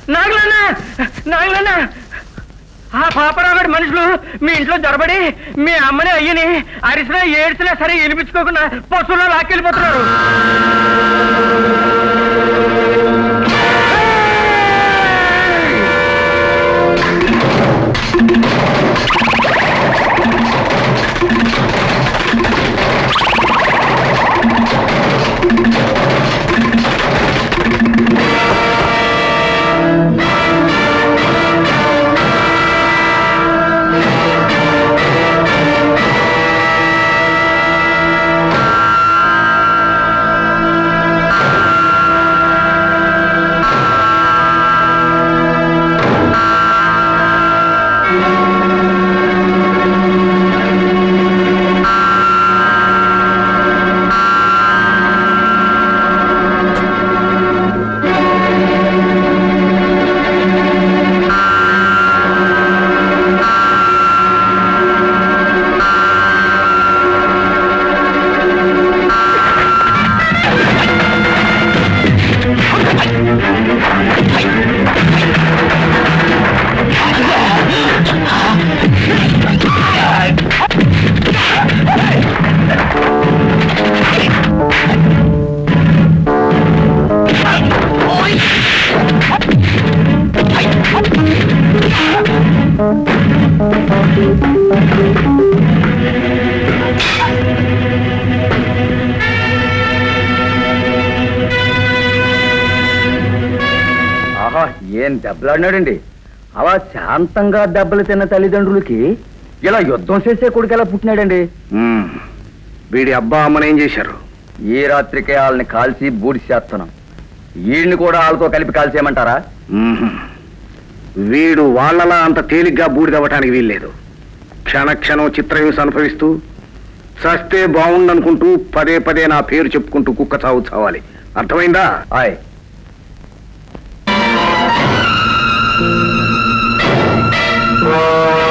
నాగలన్న నాగలన్న ఆ పాపరాగడి మనుషులు మీ ఇంట్లో జరబడి మీ అమ్మని అయ్యని అరిసినా ఏడ్చినా సరే వినిపించుకోకుండా పశువుల్లో లాక్కెళ్ళిపోతున్నారు ఆహా ఏం దెబ్బలాడినాడండి అలా శాంతంగా దెబ్బలు తిన్న తల్లిదండ్రులకి ఇలా యుద్ధం చేసే కొడుకు ఎలా పుట్టినాడండి వీడి అబ్బా అమ్మని ఏం చేశారు ఈ రాత్రికే వాళ్ళని కాల్చి బూడి చేస్తున్నాం వీడిని కూడా వాళ్ళతో కలిపి కాల్చేయమంటారా మ్మ్. వీడు వాళ్ళలా అంత తేలిగ్గా బూడిదవ్వటానికి వీల్లేదు క్షణ క్షణం చిత్రహింస అనుభవిస్తూ చస్తే బాగుండనుకుంటూ పదే పదే నా పేరు చెప్పుకుంటూ కుక్క చావు చావాలి అర్థమైందా ఆయ్ ఆ